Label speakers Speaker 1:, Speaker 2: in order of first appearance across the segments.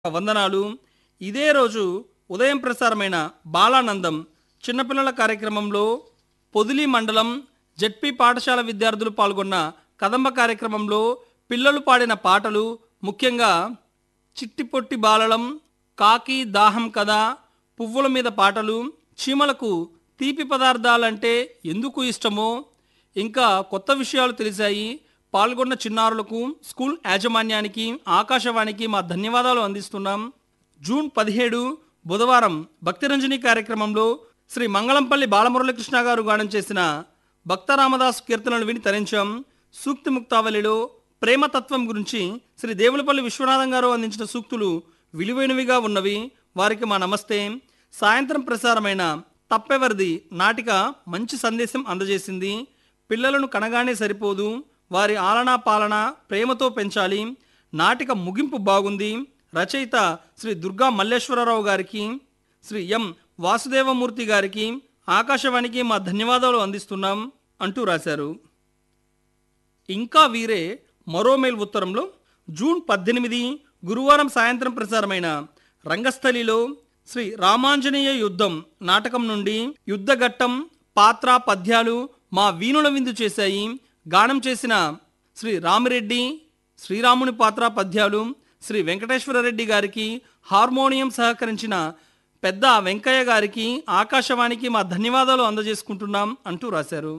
Speaker 1: వందనాలు ఇదే రోజు ఉదయం ప్రసారమైన బాలానందం చిన్నపిల్లల కార్యక్రమంలో పొదిలి మండలం జడ్పీ పాఠశాల విద్యార్థులు పాల్గొన్న కదంబ కార్యక్రమంలో పిల్లలు పాడిన పాటలు ముఖ్యంగా చిట్టి పొట్టి బాలలం కాకి దాహం కదా పువ్వుల మీద పాటలు చీమలకు తీపి పదార్థాలంటే ఎందుకు ఇష్టమో ఇంకా కొత్త విషయాలు తెలిసాయి పాల్గొన్న చిన్నారులకు స్కూల్ యాజమాన్యానికి ఆకాశవాణికి మా ధన్యవాదాలు అందిస్తున్నాం జూన్ పదిహేడు బుధవారం భక్తిరంజని కార్యక్రమంలో శ్రీ మంగళంపల్లి బాలమురళీకృష్ణ గారు గానం చేసిన భక్త రామదాస్ కీర్తనలు విని తరించాం సూక్తి ముక్తావళిలో ప్రేమతత్వం గురించి శ్రీ దేవులపల్లి విశ్వనాథం గారు అందించిన సూక్తులు విలువైనవిగా ఉన్నవి వారికి మా నమస్తే సాయంత్రం ప్రసారమైన తప్పెవరిది నాటిక మంచి సందేశం అందజేసింది పిల్లలను కనగానే సరిపోదు వారి ఆలనా పాలన ప్రేమతో పెంచాలి నాటిక ముగింపు బాగుంది రచయిత శ్రీ దుర్గా మల్లేశ్వరరావు గారికి శ్రీ ఎం వాసుదేవమూర్తి గారికి ఆకాశవాణికి మా ధన్యవాదాలు అందిస్తున్నాం అంటూ రాశారు ఇంకా వీరే మరో మెయిల్ ఉత్తరంలో జూన్ పద్దెనిమిది గురువారం సాయంత్రం ప్రసారమైన రంగస్థలిలో శ్రీ రామాంజనేయ యుద్ధం నాటకం నుండి యుద్ధఘట్టం పాత్ర పద్యాలు మా వీణుల విందు చేశాయి గానం చేసిన శ్రీ రామిరెడ్డి శ్రీరాముని పాత్ర పద్యాలు శ్రీ వెంకటేశ్వరరెడ్డి గారికి హార్మోనియం సహకరించిన పెద్ద వెంకయ్య గారికి ఆకాశవాణికి మా ధన్యవాదాలు అందజేసుకుంటున్నాం అంటూ రాశారు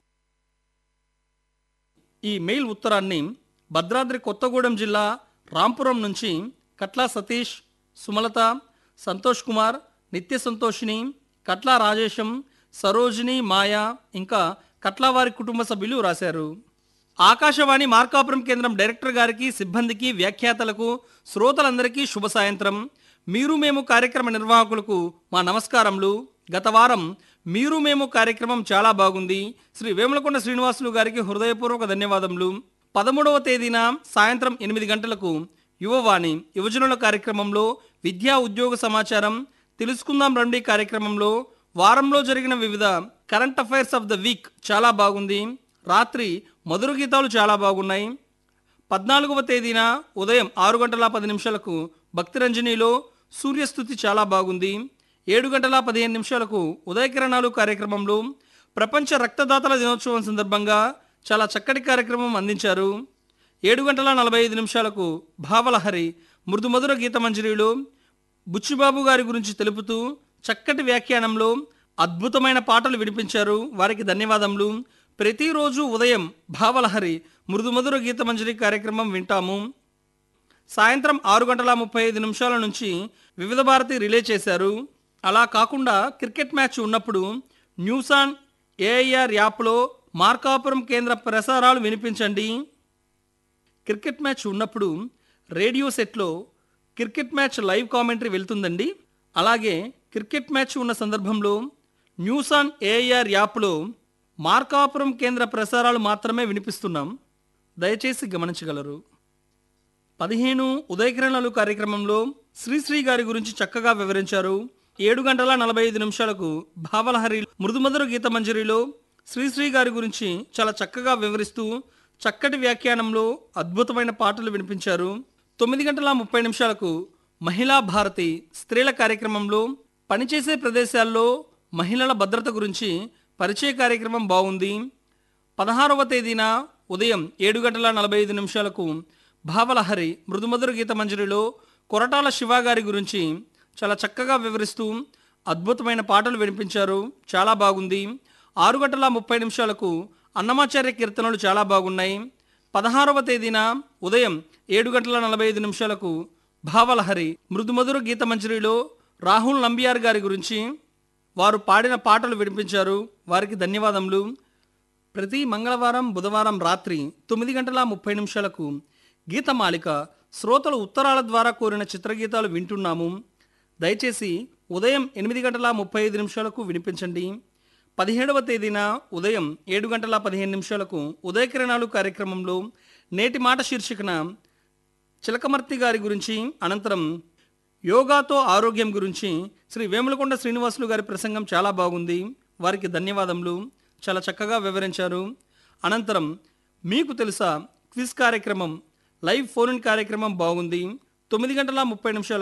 Speaker 1: ఈ మెయిల్ ఉత్తరాన్ని భద్రాద్రి కొత్తగూడెం జిల్లా రాంపురం నుంచి కట్లా సతీష్ సుమలత సంతోష్ కుమార్ నిత్య సంతోషిని కట్లా రాజేశం సరోజిని మాయా ఇంకా కట్లా వారి కుటుంబ సభ్యులు రాశారు ఆకాశవాణి మార్కాపురం కేంద్రం డైరెక్టర్ గారికి సిబ్బందికి వ్యాఖ్యాతలకు శ్రోతలందరికీ శుభ సాయంత్రం మీరు మేము కార్యక్రమ నిర్వాహకులకు మా నమస్కారములు గత వారం మీరు మేము కార్యక్రమం చాలా బాగుంది శ్రీ వేములకొండ శ్రీనివాసులు గారికి హృదయపూర్వక ధన్యవాదములు పదమూడవ తేదీన సాయంత్రం ఎనిమిది గంటలకు యువవాణి యువజనుల కార్యక్రమంలో విద్యా ఉద్యోగ సమాచారం తెలుసుకుందాం రండి కార్యక్రమంలో వారంలో జరిగిన వివిధ current affairs of the week చాలా బాగుంది రాత్రి మధుర గీతాలు చాలా బాగున్నాయి పద్నాలుగవ తేదీన ఉదయం ఆరు గంటల పది నిమిషాలకు భక్తిరంజనిలో సూర్యస్థుతి చాలా బాగుంది ఏడు గంటల పదిహేను నిమిషాలకు ఉదయకిరణాలు కార్యక్రమంలో ప్రపంచ రక్తదాతల దినోత్సవం సందర్భంగా చాలా చక్కటి కార్యక్రమం అందించారు ఏడు గంటల నలభై ఐదు నిమిషాలకు భావలహరి మృదుమధుర గీతమంజరిలో బుచ్చిబాబు గారి గురించి తెలుపుతూ చక్కటి వ్యాఖ్యానంలో అద్భుతమైన పాటలు వినిపించారు వారికి ధన్యవాదములు ప్రతిరోజు ఉదయం భావలహరి మృదుమధుర గీతమంజరి కార్యక్రమం వింటాము సాయంత్రం ఆరు గంటల ముప్పై ఐదు నిమిషాల నుంచి వివిధ భారతి రిలే చేశారు అలా కాకుండా క్రికెట్ మ్యాచ్ ఉన్నప్పుడు న్యూస్ ఆన్ ఏఐఆర్ యాప్లో మార్కాపురం కేంద్ర ప్రసారాలు వినిపించండి క్రికెట్ మ్యాచ్ ఉన్నప్పుడు రేడియో సెట్లో క్రికెట్ మ్యాచ్ లైవ్ కామెంటరీ వెళ్తుందండి అలాగే క్రికెట్ మ్యాచ్ ఉన్న సందర్భంలో న్యూస్ ఆన్ ఏఐఆర్ యాప్లో మార్కాపురం కేంద్ర ప్రసారాలు మాత్రమే వినిపిస్తున్నాం దయచేసి గమనించగలరు పదిహేను ఉదయకిరణాలు కార్యక్రమంలో శ్రీశ్రీ గారి గురించి చక్కగా వివరించారు ఏడు గంటల నలభై ఐదు నిమిషాలకు భావలహరి మృదుమధుర గీత మంజరిలో శ్రీశ్రీ గారి గురించి చాలా చక్కగా వివరిస్తూ చక్కటి వ్యాఖ్యానంలో అద్భుతమైన పాటలు వినిపించారు తొమ్మిది గంటల ముప్పై నిమిషాలకు మహిళా భారతి స్త్రీల కార్యక్రమంలో పనిచేసే ప్రదేశాల్లో మహిళల భద్రత గురించి పరిచయ కార్యక్రమం బాగుంది పదహారవ తేదీన ఉదయం ఏడు గంటల నలభై ఐదు నిమిషాలకు భావలహరి మృదుమధుర గీత మంజరిలో కొరటాల శివ గారి గురించి చాలా చక్కగా వివరిస్తూ అద్భుతమైన పాటలు వినిపించారు చాలా బాగుంది ఆరు గంటల ముప్పై నిమిషాలకు అన్నమాచార్య కీర్తనలు చాలా బాగున్నాయి పదహారవ తేదీన ఉదయం ఏడు గంటల నలభై ఐదు నిమిషాలకు భావలహరి మృదుమధుర గీత మంజరిలో రాహుల్ నంబియార్ గారి గురించి వారు పాడిన పాటలు వినిపించారు వారికి ధన్యవాదములు ప్రతి మంగళవారం బుధవారం రాత్రి తొమ్మిది గంటల ముప్పై నిమిషాలకు గీతమాలిక శ్రోతలు ఉత్తరాల ద్వారా కోరిన చిత్రగీతాలు వింటున్నాము దయచేసి ఉదయం ఎనిమిది గంటల ముప్పై ఐదు నిమిషాలకు వినిపించండి పదిహేడవ తేదీన ఉదయం ఏడు గంటల పదిహేను నిమిషాలకు ఉదయకిరణాలు కార్యక్రమంలో నేటి మాట శీర్షికన చిలకమర్తి గారి గురించి అనంతరం యోగాతో ఆరోగ్యం గురించి శ్రీ వేములకొండ శ్రీనివాసులు గారి ప్రసంగం చాలా బాగుంది వారికి ధన్యవాదములు చాలా చక్కగా వివరించారు అనంతరం మీకు తెలుసా క్విజ్ కార్యక్రమం లైవ్ ఫోన్ ఇన్ కార్యక్రమం బాగుంది తొమ్మిది గంటల ముప్పై నిమిషాలకు